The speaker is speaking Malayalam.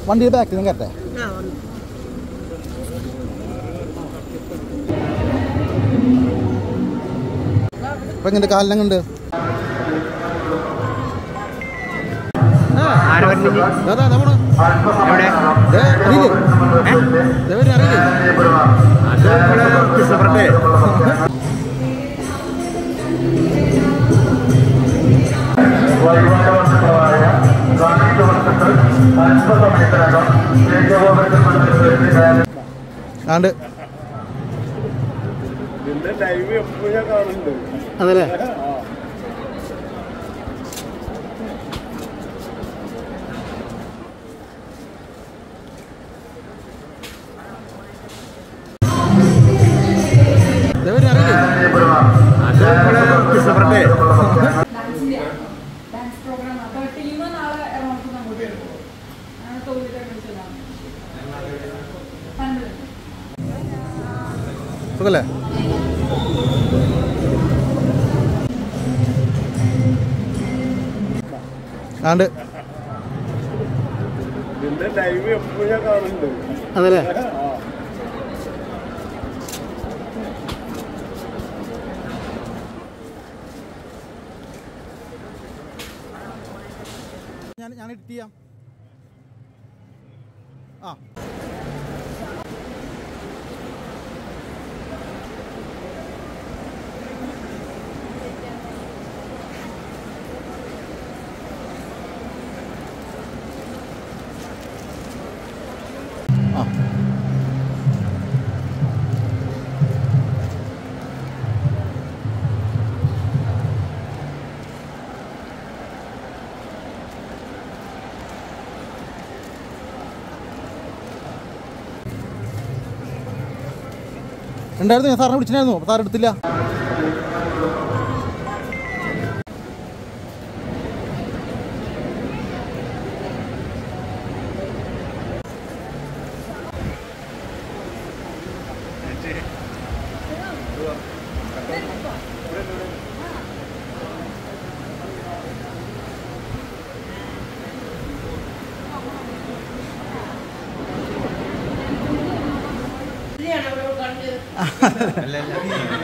വണ്ടിയുടെ ബാക്കിൽ നിന്ന് കയറട്ടെ ആ വന്നു ഇപ്പം എങ്ങനെ കാലിനെങ്ങുണ്ട് ആര് വരുന്നില്ല അതാ നമ്മള് എവിടെ ദേ, അറിയില്ലേ ദേ വരുന്ന അറിയില്ലേ അത് നമ്മള് ഡിസംബറിന്റെ ആണ്ട് നിന്റെ ലൈവ് എപ്പോഴും ഞാൻ കാണുന്നുണ്ട് അതല്ലേ ദേ വരുന്ന അറിയില്ലേ അത് നമ്മള് ഡിസംബറിന്റെ ഡാൻസിന്റെ ഡാൻസ് പ്രോഗ്രാം അപ്പൊ ടീം നാളെ എറണാകുളത്ത് അങ്ങോട്ട് വരും അങ്ങനെ തോന്നിട്ട് വിളിച്ചതാണ് പണ്ട് സുഖല്ലേ ആണ്ട് നിന്റെ ലൈവ് എപ്പോഴും ഞാൻ കാണുന്നുണ്ട് അതല്ലേ ഞാൻ ഞാൻ എഡിറ്റ് ചെയ്യാം ആ ആ ഉണ്ടായിരുന്നു ഞാൻ സാറിനെ വിളിച്ചിട്ടുണ്ടായിരുന്നു അപ്പോൾ സാർ എടുത്തില്ല ഇതിനെയാണ് അവിടെ കണ്ടത്